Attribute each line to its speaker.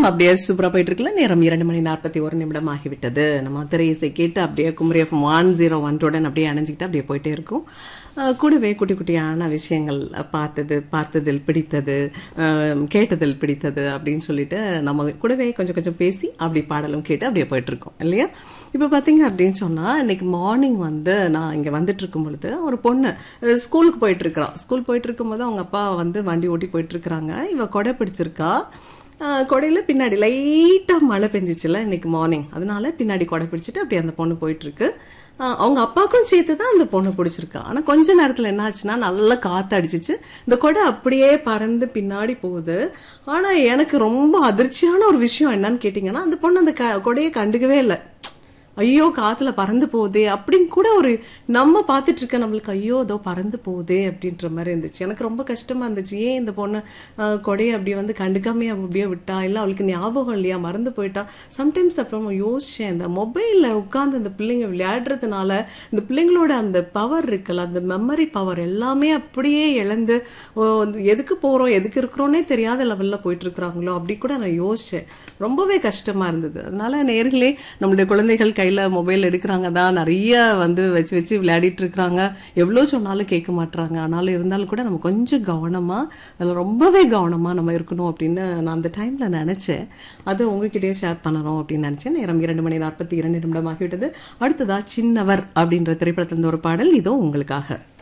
Speaker 1: அப்படியே சூப்பரா போயிட்டு இருக்குல்ல நேரம் இரண்டு மணி நாற்பத்தி ஒரு நிமிடம் ஆகிவிட்டது நம்ம திரை இசை கேட்டு அப்படியே குமரி எஃப்எம் ஒன் ஜீரோ ஒன்றுடன் அப்படியே அணைஞ்சிக்கிட்டு அப்படியே போயிட்டே இருக்கும் அஹ் கூடவே குட்டி குட்டியான விஷயங்கள் அஹ் பார்த்தது பார்த்ததில் பிடித்தது அஹ் கேட்டதில் பிடித்தது அப்படின்னு சொல்லிட்டு நம்ம கூடவே கொஞ்சம் கொஞ்சம் பேசி அப்படி பாடலும் கேட்டு அப்படியே போயிட்டு இருக்கோம் இல்லையா இப்போ பார்த்தீங்க அப்படின்னு சொன்னால் இன்னைக்கு மார்னிங் வந்து நான் இங்கே வந்துட்டு இருக்கும் பொழுது ஒரு பொண்ணு அஹ் ஸ்கூலுக்கு போயிட்டு இருக்கிறான் ஸ்கூல் போயிட்டு இருக்கும்போது அவங்க அப்பா வந்து வண்டி ஓட்டி போயிட்டு இருக்கிறாங்க இவ கொடை பிடிச்சிருக்கா ஆஹ் கொடையில பின்னாடி லைட்டா மழை பெஞ்சிச்சுல இன்னைக்கு மார்னிங் அதனால பின்னாடி கொடை பிடிச்சிட்டு அப்படியே அந்த பொண்ணு போயிட்டு இருக்கு ஆஹ் அவங்க அப்பாவுக்கும் சேர்த்து தான் அந்த பொண்ணு பிடிச்சிருக்கா ஆனா கொஞ்ச நேரத்துல என்ன ஆச்சுன்னா நல்லா காத்து அடிச்சிச்சு இந்த கொடை அப்படியே பறந்து பின்னாடி போகுது ஆனா எனக்கு ரொம்ப அதிர்ச்சியான ஒரு விஷயம் என்னன்னு கேட்டீங்கன்னா அந்த பொண்ணு அந்த க- கொடையை கண்டுக்கவே இல்லை ஐயோ காத்துல பறந்து போகுதே அப்படின்னு கூட ஒரு நம்ம பார்த்துட்டு இருக்க நம்மளுக்கு ஐயோ இதோ பறந்து போகுதே அப்படின்ற மாதிரி இருந்துச்சு எனக்கு ரொம்ப கஷ்டமா இருந்துச்சு ஏன் இந்த பொண்ணு ஆஹ், கொடையை அப்படி வந்து கண்டுக்காமே அவ அப்படியே விட்டா இல்ல அவளுக்கு ஞாபகம் இல்லையா மறந்து போயிட்டா சம்டைம்ஸ் அப்புறம் யோசிச்சேன் இந்த மொபைல்ல உட்கார்ந்து இந்த பிள்ளைங்க விளையாடுறதுனால இந்த பிள்ளைங்களோட அந்த பவர் இருக்குல்ல அந்த மெமரி பவர் எல்லாமே அப்படியே இழந்து ஓ, எதுக்கு போறோம் எதுக்கு இருக்கிறோன்னே தெரியாத லெவல்ல போயிட்டு இருக்கிறாங்களோ அப்படி கூட நான் யோசிச்சேன் ரொம்பவே கஷ்டமா இருந்தது அதனால நேர்களே நம்மளுடைய குழந்தைகள் கையில மொபைல் எடுக்கிறாங்க தான் நிறைய வந்து வச்சு வச்சு விளையாடிட்டு இருக்கிறாங்க எவ்வளோ சொன்னாலும் கேட்க மாட்றாங்க ஆனாலும் இருந்தாலும் கூட நம்ம கொஞ்சம் கவனமா அதில் ரொம்பவே கவனமா நம்ம இருக்கணும் அப்படின்னு நான் அந்த டைம்ல நினைச்சேன் அது உங்ககிட்டயே ஷேர் பண்ணணும் அப்படின்னு நினைச்சேன் நேரம் இரண்டு மணி நாற்பத்தி இரண்டு நிமிடம் ஆகிவிட்டது அடுத்ததா சின்னவர் அப்படின்ற திரைப்படத்திலிருந்து ஒரு பாடல் இதோ உங்களுக்காக